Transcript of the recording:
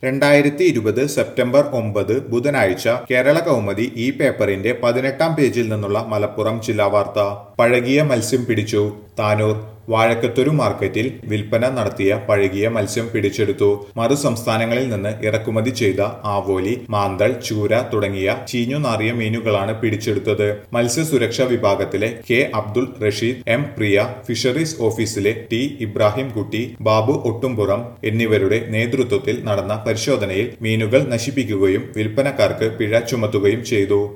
രണ്ടായിരത്തി ഇരുപത് സെപ്റ്റംബർ ഒമ്പത് ബുധനാഴ്ച കേരള കൗമുദി ഈ പേപ്പറിന്റെ പതിനെട്ടാം പേജിൽ നിന്നുള്ള മലപ്പുറം ജില്ലാ വാർത്ത പഴകിയ മത്സ്യം പിടിച്ചു താനൂർ വാഴക്കത്തൊരു മാർക്കറ്റിൽ വിൽപ്പന നടത്തിയ പഴകിയ മത്സ്യം പിടിച്ചെടുത്തു മറു സംസ്ഥാനങ്ങളിൽ നിന്ന് ഇറക്കുമതി ചെയ്ത ആവോലി മാന്തൾ ചൂര തുടങ്ങിയ ചീഞ്ഞു നാറിയ മീനുകളാണ് പിടിച്ചെടുത്തത് മത്സ്യസുരക്ഷാ വിഭാഗത്തിലെ K Abdul Rasheed M Priya fisheries ഓഫീസിലെ ടി ഇബ്രാഹിം കുട്ടി ബാബു ഒട്ടുംപുറം എന്നിവരുടെ നേതൃത്വത്തിൽ നടന്ന പരിശോധനയിൽ മീനുകൾ നശിപ്പിക്കുകയും വിൽപ്പനക്കാർക്ക് പിഴ ചുമത്തുകയും ചെയ്തു